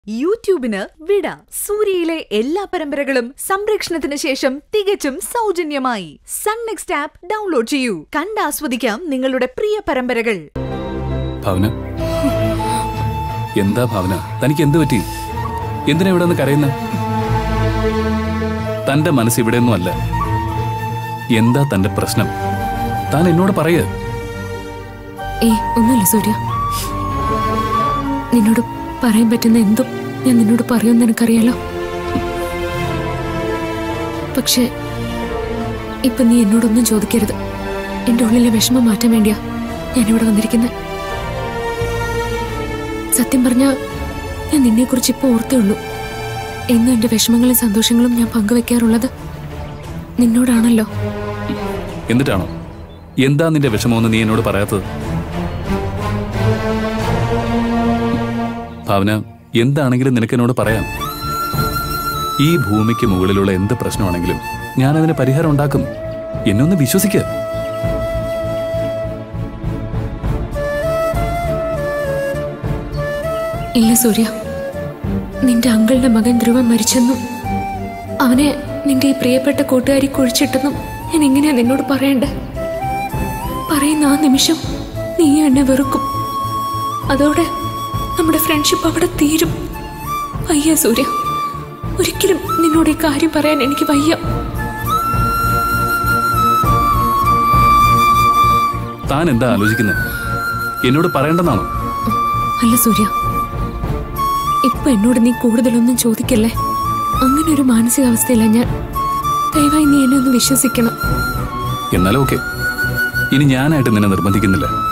യൂട്യൂബിന് വിട സൂര്യയിലെ എല്ലാ പരമ്പരകളും സംരക്ഷണത്തിന് ശേഷം തികച്ചും സൗജന്യമായി സൺ നെക്സ്റ്റ് ആപ്പ് ഡൗൺലോഡ് ചെയ്യൂ കണ്ടാസ്വദിക്കാം നിങ്ങളുടെ പ്രിയ പരമ്പരകൾ ഭാവന എന്താ ഭാവന തനിക്ക് എന്ത് പറ്റി എന്തിനാ ഇവിടെ നിന്ന് കരയുന്ന തന്റെ മനസ്സ് ഇവിടെയൊന്നും അല്ല എന്താ തന്റെ പ്രശ്നം താൻ എന്നോട് പറയ ഏയ് ഒന്നുമില്ല സൂര്യ നിന്നോട് പറയാൻ പറ്റുന്ന എന്തും ഞാൻ നിന്നോട് പറയുമെന്ന് എനിക്കറിയാലോ പക്ഷെ ഇപ്പൊ നീ എന്നോടൊന്നും ചോദിക്കരുത് എന്റെ ഉള്ളിലെ വിഷമം മാറ്റാൻ വേണ്ടിയാ ഞാൻ ഇവിടെ വന്നിരിക്കുന്നത് സത്യം പറഞ്ഞ ഞാൻ നിന്നെക്കുറിച്ച് ഇപ്പോൾ ഓർത്തേ ഉള്ളൂ എന്നും എന്റെ വിഷമങ്ങളും സന്തോഷങ്ങളും ഞാൻ പങ്കുവെക്കാറുള്ളത് നിന്നോടാണല്ലോ എന്നിട്ടാണോ എന്താ നിന്റെ വിഷമമെന്ന് നീ എന്നോട് പറയാത്തത് ഭാവന എന്താണെങ്കിലും നിനക്ക് എന്നോട് പറയാം ഈ ഭൂമിക്ക് മുകളിലുള്ള എന്ത് പ്രശ്നമാണെങ്കിലും ഞാൻ അതിന് പരിഹാരം ഉണ്ടാക്കും എന്നെ ഒന്ന് വിശ്വസിക്കുക ഇല്ല സൂര്യ നിന്റെ അങ്കിളുടെ മകൻ ധ്രുവൻ മരിച്ചെന്നും അവനെ നിന്റെ ഈ പ്രിയപ്പെട്ട കൂട്ടുകാരി കുഴിച്ചിട്ടെന്നും ഞാൻ എങ്ങനെയാ നിന്നോട് പറയണ്ടേ പറയുന്ന ആ നിമിഷം നീ എന്നെ വെറുക്കും അതോടെ നമ്മുടെ ഫ്രണ്ട്ഷിപ്പ് അവിടെ തീരും വയ്യ സൂര്യ ഒരിക്കലും നിന്നോട് ഈ കാര്യം പറയാൻ എനിക്ക് വയ്യ താൻ എന്താ ആലോചിക്കുന്നത് എന്നോട് പറയേണ്ടെന്നാണോ അല്ല സൂര്യ ഇപ്പൊ എന്നോട് നീ കൂടുതലൊന്നും ചോദിക്കല്ലേ അങ്ങനെ ഒരു മാനസികാവസ്ഥയില്ല ഞാൻ ദയവായി നീ എന്നെ ഒന്ന് വിശ്വസിക്കണം എന്നാലും ഓക്കെ ഇനി ഞാനായിട്ട് നിന്നെ നിർബന്ധിക്കുന്നില്ല